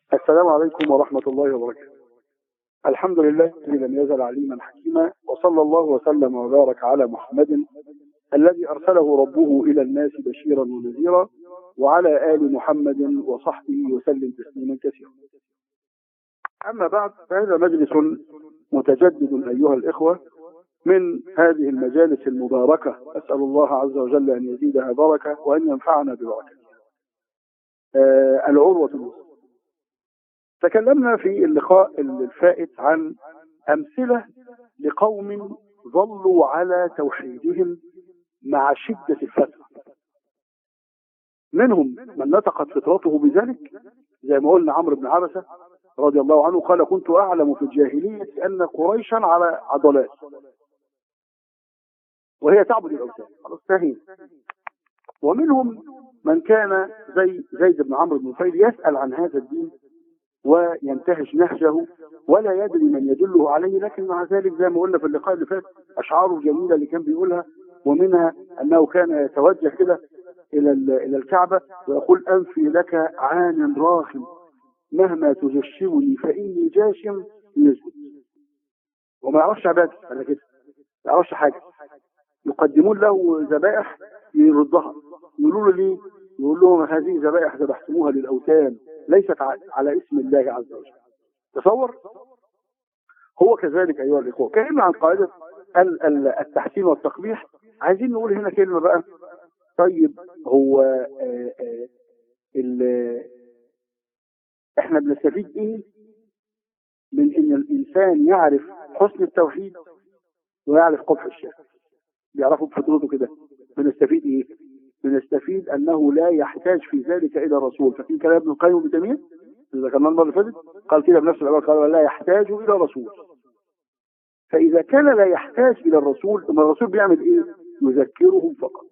السلام عليكم ورحمة الله وبركاته الحمد لله الذي لم يزل عليما حكيما وصلى الله وسلم وبارك على محمد الذي أرسله ربه إلى الناس بشيرا ونذيرا وعلى آل محمد وصحبه وسلم تسليما كثيرا أما بعد فهذا مجلس متجدد أيها الإخوة من هذه المجالس المباركة أسأل الله عز وجل أن يزيدها بركة وأن ينفعنا ببركة آه العروة الوسطى تكلمنا في اللقاء الفائت عن أمثلة لقوم ظلوا على توحيدهم مع شدة الفترة منهم من نطقت فطرته بذلك زي ما قلنا عمرو بن عبسة رضي الله عنه قال كنت أعلم في الجاهلية أن قريشا على عضلات وهي تعبد الأوثان خلاص فهيم ومنهم من كان زي زيد بن عمرو بن نفيل يسأل عن هذا الدين وينتهج نهجه ولا يدري من يدله عليه لكن مع ذلك زي ما قلنا في اللقاء اللي فات أشعاره الجميلة اللي كان بيقولها ومنها أنه كان يتوجه كده إلى إلى الكعبة ويقول أنفي لك عان راخم مهما تجشمني فإني جاشم يسجد وما يعرفش عبادة أنا كده ما يعرفش حاجة يقدمون له ذبائح يردها يقولوا له ليه؟ يقول لهم هذه ذبائح ذبحتموها للأوثان ليست على اسم الله عز وجل تصور هو كذلك أيها الإخوة كلمة عن قاعدة التحسين والتقبيح عايزين نقول هنا كلمة بقى طيب هو آآ آآ احنا بنستفيد ايه من ان الانسان يعرف حسن التوحيد ويعرف قبح الشرك بيعرفوا بفطرته كده بنستفيد ايه بنستفيد انه لا يحتاج في ذلك الى رسول ففي كلام ابن القيم ابن تيميه اذا كان المره اللي فاتت قال كده بنفس العباره قال لا يحتاج الى رسول فاذا كان لا يحتاج الى الرسول ثم الرسول بيعمل ايه يذكرهم فقط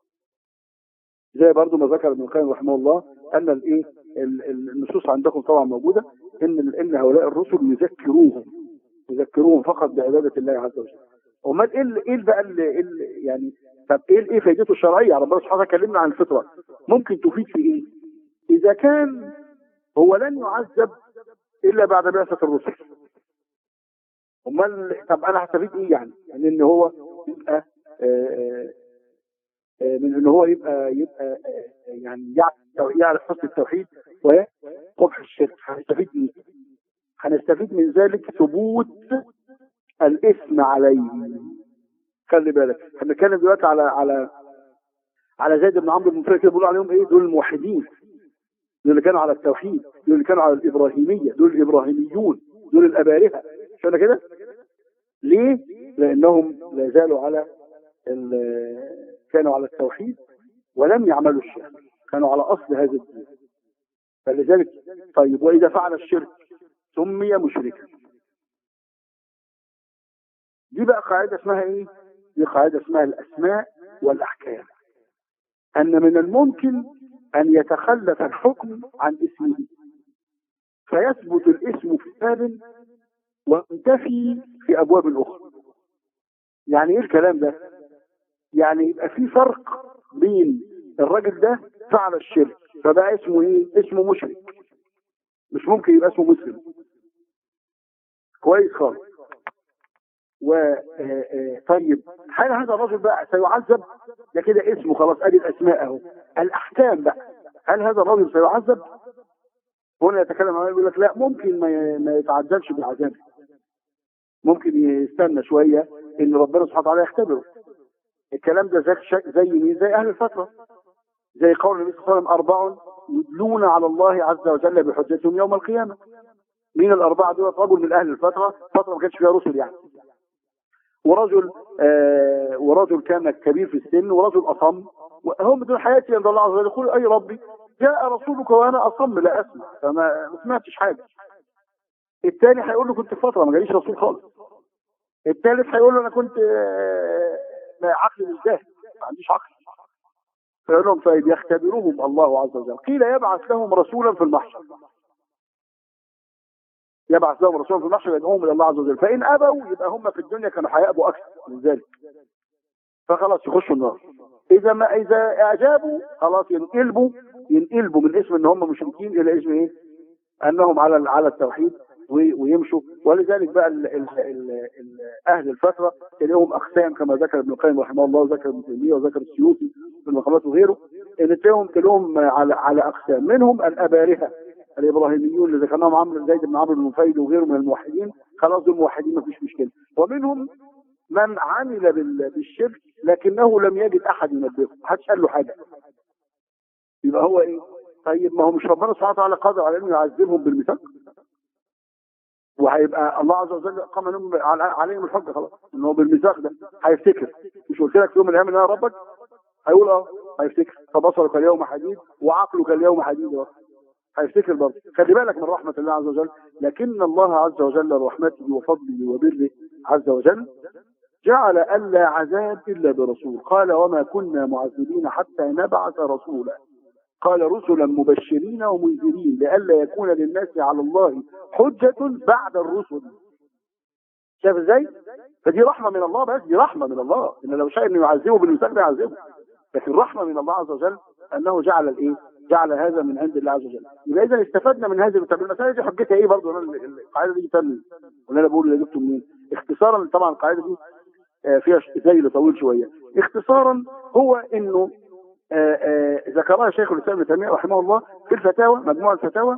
زي برضو ما ذكر ابن القيم رحمه الله ان الايه النصوص عندكم طبعا موجوده ان ان هؤلاء الرسل يذكروهم يذكروهم فقط بعباده الله عز وجل امال ايه ايه بقى اللي يعني طب ايه ايه فائدته الشرعيه ربنا سبحانه وتعالى كلمنا عن الفطره ممكن تفيد في ايه اذا كان هو لن يعذب الا بعد بعثه الرسل امال طب انا هستفيد ايه يعني يعني ان هو يبقى آآ آآ من ان هو يبقى يبقى يعني يعرف حسن التوحيد وقبح الشرك هنستفيد ايه هنستفيد من ذلك ثبوت الاثم عليه خلي بالك احنا بنتكلم دلوقتي على على على زيد بن عمرو بن كده بيقولوا عليهم ايه دول الموحدين دول اللي كانوا على التوحيد دول اللي كانوا على الابراهيميه دول الابراهيميون دول الابارهه مش انا كده ليه لانهم لا زالوا على كانوا على التوحيد ولم يعملوا الشرك كانوا على اصل هذا الدين فلذلك طيب واذا فعل الشرك سمي مشركا دي بقى قاعده اسمها ايه دي قاعده اسمها الاسماء والاحكام ان من الممكن ان يتخلف الحكم عن اسمه فيثبت الاسم في باب وينتفي في ابواب اخرى يعني ايه الكلام ده يعني يبقى في فرق بين الراجل ده فعل الشرك فبقى اسمه ايه اسمه مشرك مش ممكن يبقى اسمه مسلم كويس خالص و طيب هل هذا الرجل بقى سيعذب ده كده اسمه خلاص ادي الاسماء اهو الاحكام بقى هل هذا الرجل سيعذب هنا يتكلم عنه يقول لك لا ممكن ما ما يتعجلش بالعذاب ممكن يستنى شويه ان ربنا سبحانه وتعالى يختبره الكلام ده زي زي مين زي اهل الفتره زي قول النبي صلى الله عليه وسلم اربع يدلون على الله عز وجل بحجتهم يوم القيامه مين الاربعه دول رجل من اهل الفتره فتره ما كانش فيها رسل يعني ورجل آه ورجل كان كبير في السن ورجل اصم هم دول حياتي عند الله عز وجل يقول اي ربي جاء رسولك وانا اصم لا اسمع فما ما سمعتش حاجه الثاني هيقول له كنت في فتره ما جاليش رسول خالص الثالث هيقول له انا كنت آه عقلي مش جاهز ما عنديش عقل فيقول لهم طيب يختبرهم الله عز وجل قيل يبعث لهم رسولا في المحشر يبعث لهم رسولا في المحشر يدعوهم الى الله عز وجل فان ابوا يبقى هم في الدنيا كانوا هيأبوا اكثر من ذلك فخلاص يخشوا النار اذا ما اذا اعجابوا خلاص ينقلبوا ينقلبوا من اسم ان هم مشركين الى اسم ايه انهم على على التوحيد و- ويمشوا ولذلك بقى ال ال ال ال اهل الفتره تلاقيهم اقسام كما ذكر ابن القيم رحمه الله وذكر ابن تيميه وذكر السيوطي في المقامات وغيره ان تلاقيهم تلاقيهم على على اقسام منهم الابارهه الابراهيميون اللي ذكرناهم عمرو زيد بن عمرو بن نفيل وغيره من الموحدين خلاص دول موحدين ما فيش مشكله ومنهم من عمل بال- بالشرك لكنه لم يجد احد ينبهه محدش قال له حاجه يبقى هو ايه طيب ما هو مش ربنا سبحانه وتعالى قادر على انه يعذبهم بالميثاق وهيبقى الله عز وجل قام لهم على- عليهم الحجه خلاص ان هو بالميثاق ده هيفتكر مش قلت لك في يوم من الايام ان انا ربك هيقول اه هيفتكر فبصرك اليوم حديد وعقلك اليوم حديد برضه هيفتكر برضه خلي بالك من رحمه الله عز وجل لكن الله عز وجل رحمته وفضله وبره عز وجل جعل ألا عذاب إلا برسول قال وما كنا معذبين حتى نبعث رسولا قال رسلا مبشرين ومنذرين لئلا يكون للناس على الله حجة بعد الرسل شايف ازاي؟ فدي رحمة من الله بس دي رحمة من الله ان لو شاء انه يعذبه بالمثال يعذبه لكن رحمة من الله عز وجل انه جعل الايه؟ جعل هذا من عند الله عز وجل يبقى اذا استفدنا من هذه طب المسألة دي حجتها ايه برضه انا ال- القاعدة دي تم ولا انا بقول اللي جبته منين؟ اختصارا طبعا القاعدة دي آه، فيها ذيل طويل شوية اختصارا هو انه آه، آه، ذكرها شيخ الاسلام ابن تيميه رحمه الله في الفتاوى مجموع الفتاوى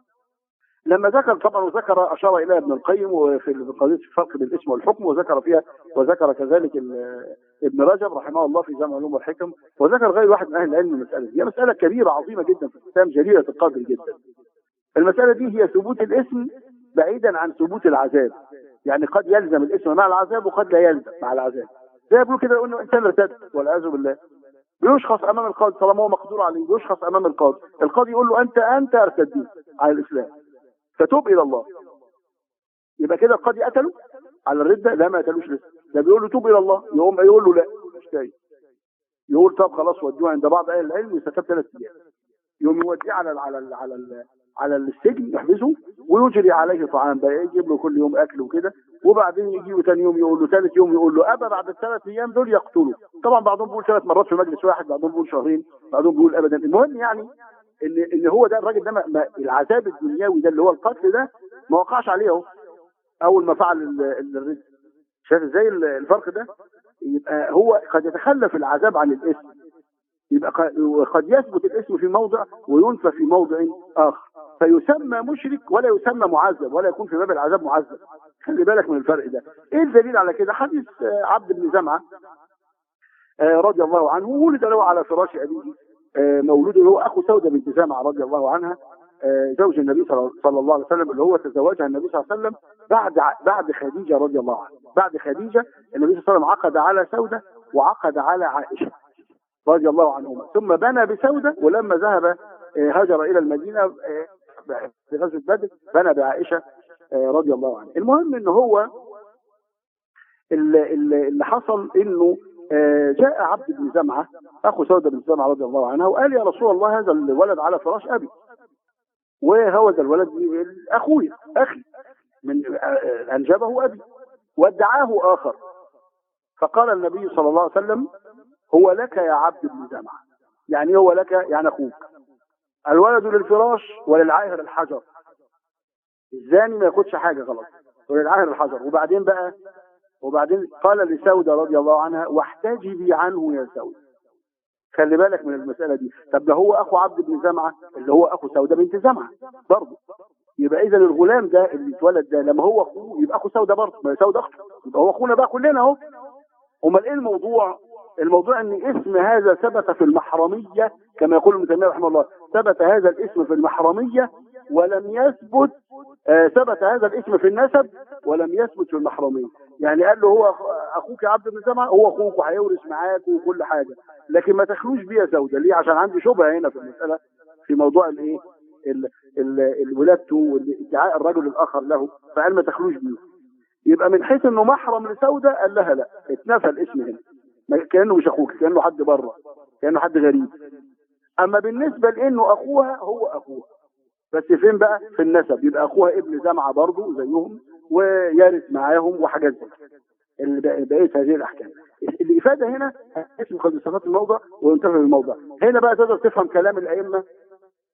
لما ذكر طبعا وذكر اشار الى ابن القيم وفي قضيه الفرق بين الاسم والحكم وذكر فيها وذكر كذلك ال- ابن رجب رحمه الله في جامع العلوم والحكم وذكر غير واحد من اهل العلم المساله دي هي مساله كبيره عظيمه جدا في الاسلام جليله القدر جدا المساله دي هي ثبوت الاسم بعيدا عن ثبوت العذاب يعني قد يلزم الاسم مع العذاب وقد لا يلزم مع العذاب زي ما بيقولوا كده انه انسان ارتد والعياذ بالله بيشخص امام القاضي طالما هو مقدور عليه بيشخص امام القاضي القاضي يقول له انت انت ارتديت على الاسلام فتوب الى الله يبقى كده القاضي قتله على الردة لا ما قتلوش لسه ده بيقول له توب الى الله يقوم يقول له لا مش تايب يقول طب خلاص ودوه عند بعض اهل العلم يستتاب ثلاث ايام يقوم يوديه على ال على ال على ال على السجن يحبسه ويجري عليه طعام بقى يجيب له كل يوم اكل وكده وبعدين يجي له ثاني يوم يقول له ثالث يوم يقول له ابا بعد الثلاث ايام دول يقتله طبعا بعضهم بيقول ثلاث مرات في مجلس واحد بعضهم بيقول شهرين بعضهم بيقول ابدا المهم يعني ان ان هو ده الراجل ده ما ما العذاب الدنيوي ده اللي هو القتل ده ما وقعش عليه اهو اول ما فعل ال- ال- الرزق شايف ازاي ال- الفرق ده يبقى هو قد يتخلف العذاب عن الاسم يبقى ق- قد يثبت الاسم في موضع وينفى في موضع اخر فيسمى مشرك ولا يسمى معذب ولا يكون في باب العذاب معذب خلي بالك من الفرق ده ايه الدليل على كده حديث آه، عبد بن زمعه آه، رضي الله عنه ولد له على فراش ابيه آه، مولوده هو اخو سوده بنت زمعه رضي الله عنها آه، زوج النبي صلى صلى الله عليه وسلم اللي هو تزوجها النبي صلى الله عليه وسلم بعد ع- بعد خديجه رضي الله عنها بعد خديجه النبي صلى الله عليه وسلم عقد على سوده وعقد على عائشه رضي الله عنهما ثم بنى بسوده ولما ذهب آه، هاجر الى المدينه آه، في غزوه بدر بنى بعائشه آه، رضي الله عنها المهم ان هو اللي, اللي اللي حصل انه آه، جاء عبد بن زمعه اخو سوده بن زمعه رضي الله عنها وقال يا رسول الله هذا الولد على فراش ابي وهوذا الولد اخوي اخي من آه، انجبه ابي وادعاه اخر فقال النبي صلى الله عليه وسلم هو لك يا عبد بن زمعه يعني هو لك يعني اخوك الولد للفراش وللعاهر الحجر الزاني ما ياخدش حاجه غلط وللعاهر الحجر وبعدين بقى وبعدين قال لسودة رضي الله عنها واحتجبي عنه يا سودة خلي بالك من المسألة دي طب ده هو أخو عبد بن زمعة اللي هو أخو سودة بنت زمعة برضه يبقى إذا الغلام ده اللي اتولد ده لما هو أخوه يبقى أخو سودة برضه ما هي سودة أخته يبقى هو أخونا بقى كلنا أهو أمال إيه الموضوع؟ الموضوع ان اسم هذا ثبت في المحرمية كما يقول ابن تيمية رحمه الله ثبت هذا الاسم في المحرمية ولم يثبت آه ثبت هذا الاسم في النسب ولم يثبت في المحرمية يعني قال له هو أخ- اخوك يا عبد بن زمعة هو اخوك وهيورث معاك وكل حاجة لكن ما تخلوش بيه سودة ليه عشان عندي شبهة هنا في المسألة في موضوع الايه ال- ال- الولادته وادعاء الرجل الاخر له فقال ما تخلوش بيه يبقى من حيث انه محرم لسودة قال لها لا اتنفى الاسم هنا ما- كانه مش اخوك كانه حد بره كانه حد غريب اما بالنسبه لانه اخوها هو اخوها بس فين بقى في النسب يبقى اخوها ابن زمعه برضه زيهم ويرث معاهم وحاجات زي كده. اللي بق- بقيت هذه الاحكام الافاده هنا اسم قد صفات الموضع وينتفع بالموضع هنا بقى تقدر تفهم كلام الائمه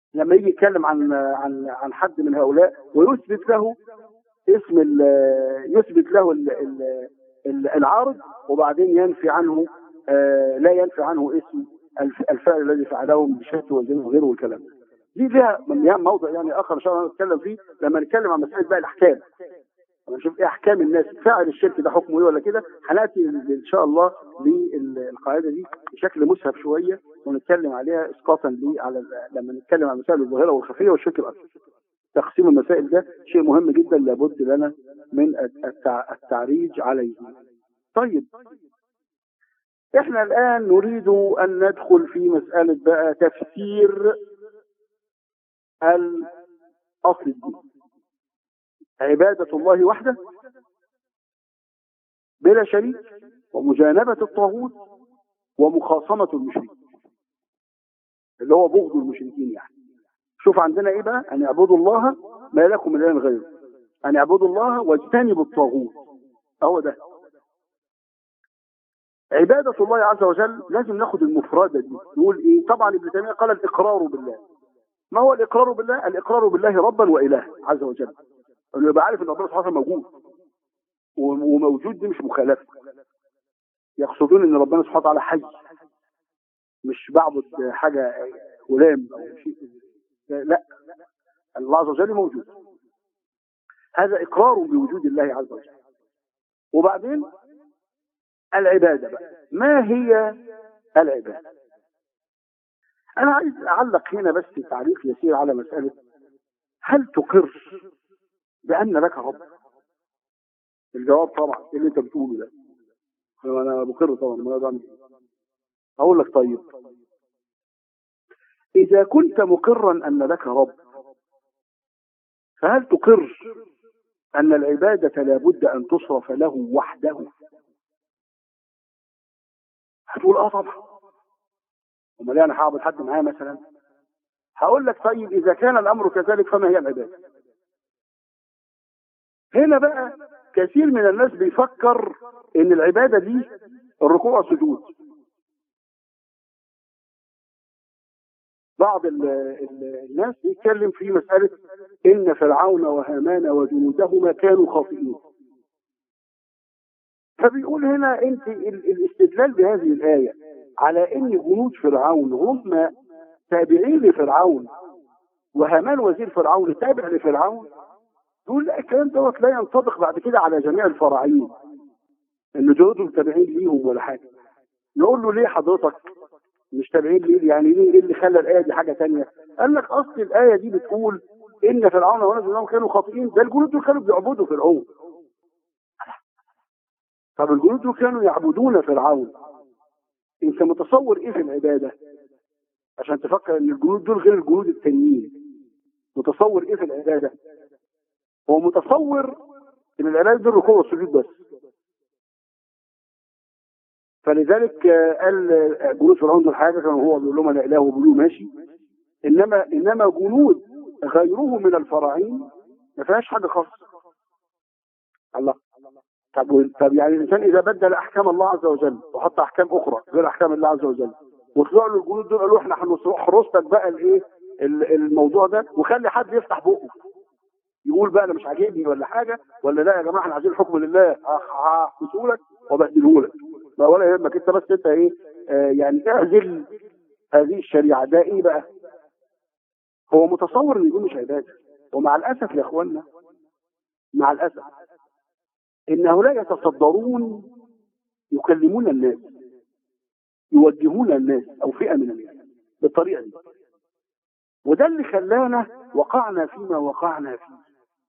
لما يجي يتكلم عن عن عن حد من هؤلاء ويثبت له اسم يثبت له ال ال العارض وبعدين ينفي عنه آه لا ينفي عنه اسم الفعل الذي فعله من شهد وزين وغيره والكلام دي ليها موضع يعني اخر ان شاء الله نتكلم فيه لما نتكلم عن مساله بقى الاحكام لما نشوف ايه احكام الناس فاعل الشرك ده حكمه ايه ولا كده هناتي ان شاء الله للقاعده دي بشكل مسهب شويه ونتكلم عليها اسقاطا ليه على لما نتكلم عن المسائل الظاهره والخفيه والشرك الاكبر تقسيم المسائل ده شيء مهم جدا لابد لنا من التعريج عليه طيب احنا الان نريد ان ندخل في مسألة بقى تفسير الاصل الدين عبادة الله وحده بلا شريك ومجانبة الطاغوت ومخاصمة المشركين اللي هو بغض المشركين يعني شوف عندنا ايه بقى ان اعبدوا الله ما لكم من اله غيره ان اعبدوا الله واجتنبوا الطاغوت اهو ده عبادة الله عز وجل لازم ناخد المفردة دي نقول ايه طبعا ابن تيمية قال الاقرار بالله ما هو الاقرار بالله الاقرار بالله ربا واله عز وجل انه يبقى عارف ان ربنا سبحانه موجود وموجود دي مش مخالفه يقصدون ان ربنا سبحانه وتعالى حي مش بعبد حاجه غلام او شيء لا الله عز وجل موجود هذا اقرار بوجود الله عز وجل وبعدين العباده بقى ما هي العباده انا عايز اعلق هنا بس تعليق يسير على مساله هل تقر بأن لك رب الجواب طبعا اللي انت بتقوله ده انا بقر طبعا ما بعمل اقول لك طيب اذا كنت مقرا ان لك رب فهل تقر ان العبادة لابد ان تصرف له وحده هتقول اه طبعا امال انا هعبد حد معايا مثلا هقول لك طيب اذا كان الامر كذلك فما هي العباده هنا بقى كثير من الناس بيفكر ان العبادة دي الركوع والسجود بعض ال ال الناس يتكلم في مسألة ان فرعون وهامان وجنودهما كانوا خاطئين فبيقول هنا انت الاستدلال بهذه الآية على ان جنود فرعون هم تابعين لفرعون وهامان وزير فرعون تابع لفرعون يقول لا الكلام دوت لا ينطبق بعد كده على جميع الفراعين ان جنودهم تابعين ليهم ولا حاجه نقول له ليه حضرتك مش تابعين ليه يعني ليه ايه اللي خلى الايه دي حاجه ثانيه قال لك اصل الايه دي بتقول ان فرعون ونزل كانوا خاطئين ده الجنود دول كانوا بيعبدوا فرعون طب الجنود دول كانوا يعبدون فرعون انت متصور ايه في العباده عشان تفكر ان الجنود دول غير الجنود التانيين متصور ايه في العباده هو متصور ان العلاج ده الركوع والسجود بس فلذلك قال جنود فرعون دول حاجه كانوا هو بيقول لهم انا اله وبيقولوا ماشي انما انما جنود غيره من الفراعين ما فيهاش حاجه خاصه الله طب طب يعني الانسان اذا بدل احكام الله عز وجل وحط احكام اخرى غير احكام الله عز وجل وطلعوا له الجنود دول قالوا احنا هنحرسك بقى الايه الموضوع ده وخلي حد يفتح بقه يقول بقى انا مش عاجبني ولا حاجه ولا لا يا جماعه احنا عايزين الحكم لله هحبسه لك وابهدله لك ولا يهمك انت بس انت ايه آه يعني اعزل هذه الشريعه ده ايه بقى هو متصور ان دي مش عباده ومع الاسف يا اخوانا مع الاسف ان هؤلاء يتصدرون يكلمون الناس يوجهون الناس او فئه من الناس بالطريقه دي وده اللي خلانا وقعنا فيما وقعنا فيه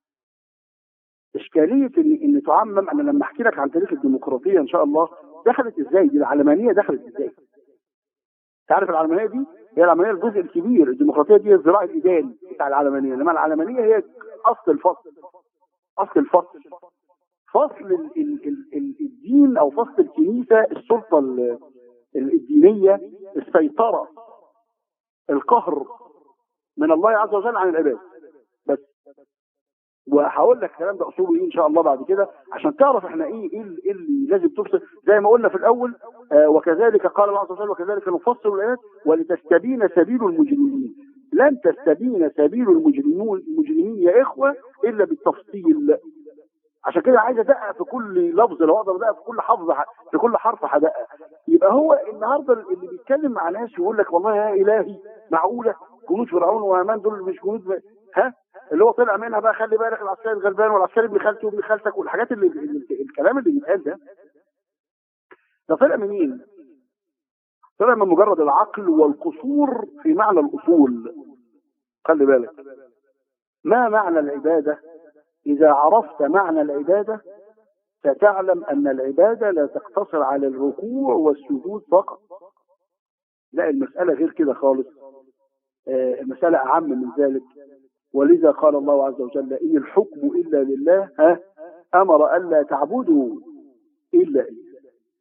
إشكالية إن, إن تعمم أنا لما أحكي لك عن تاريخ الديمقراطية إن شاء الله دخلت إزاي دي العلمانية دخلت إزاي تعرف العلمانية دي هي العلمانية الجزء الكبير الديمقراطية دي الذراع الإداري بتاع العلمانية إنما العلمانية هي أصل الفصل أصل الفصل فصل ال ال ال ال الدين أو فصل الكنيسة السلطة الدينية السيطرة القهر من الله عز وجل عن العباد بس وهقول لك الكلام ده اصوله ايه ان شاء الله بعد كده عشان تعرف احنا ايه ايه اللي, اللي لازم تفصل زي ما قلنا في الاول آه وكذلك قال الله عز وجل وكذلك نفصل الايات ولتستبين سبيل المجرمين لن تستبين سبيل المجرمون المجرمين يا إخوة إلا بالتفصيل عشان كده عايز ادقق في كل لفظ لو اقدر ادقق في كل حفظ في كل حرف هدقق يبقى هو النهارده اللي بيتكلم مع ناس يقول لك والله يا الهي معقوله جنود فرعون وهامان دول مش جنود ب... ها اللي هو طلع منها بقى خلي بالك العسكري الغلبان والعسكري ابن خالتي وابن خالتك والحاجات اللي, اللي الكلام اللي بيتقال ده ده طلع من مين؟ طلع من مجرد العقل والقصور في معنى الاصول خلي بالك ما معنى العباده إذا عرفت معنى العبادة ستعلم أن العبادة لا تقتصر على الركوع والسجود فقط لا المسألة غير كده خالص آه المسألة أعم من ذلك ولذا قال الله عز وجل إن الحكم إلا لله ها أمر ألا تعبدوا إلا إياه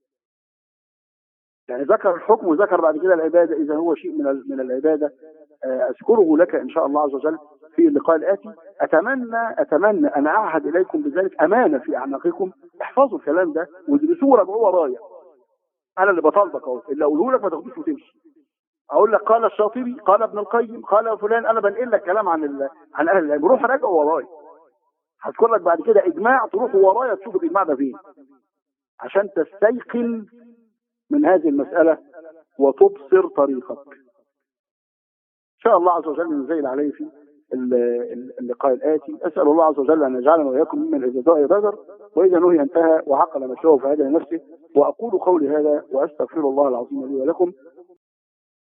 يعني ذكر الحكم وذكر بعد كده العبادة إذا هو شيء من من العبادة أذكره لك إن شاء الله عز وجل في اللقاء الآتي أتمنى أتمنى أن أعهد إليكم بذلك أمانة في أعناقكم احفظوا الكلام ده وادرسوه وراجعوه ورايا أنا اللي بطالبك أهو اللي أقوله لك ما تاخدوش وتمشي أقول لك قال الشاطبي قال ابن القيم قال فلان أنا بنقل لك كلام عن ال... عن أهل العلم روح راجع ورايا هذكر لك بعد كده إجماع تروح ورايا تشوف الإجماع ده فين عشان تستيقن من هذه المسألة وتبصر طريقك إن شاء الله عز وجل نزيل عليه في اللقاء الآتي أسأل الله عز وجل أن يجعلنا وإياكم ممن إذا دعي بدر وإذا نهي انتهى وعقل مشروع فهذا لنفسه وأقول قولي هذا وأستغفر الله العظيم لي ولكم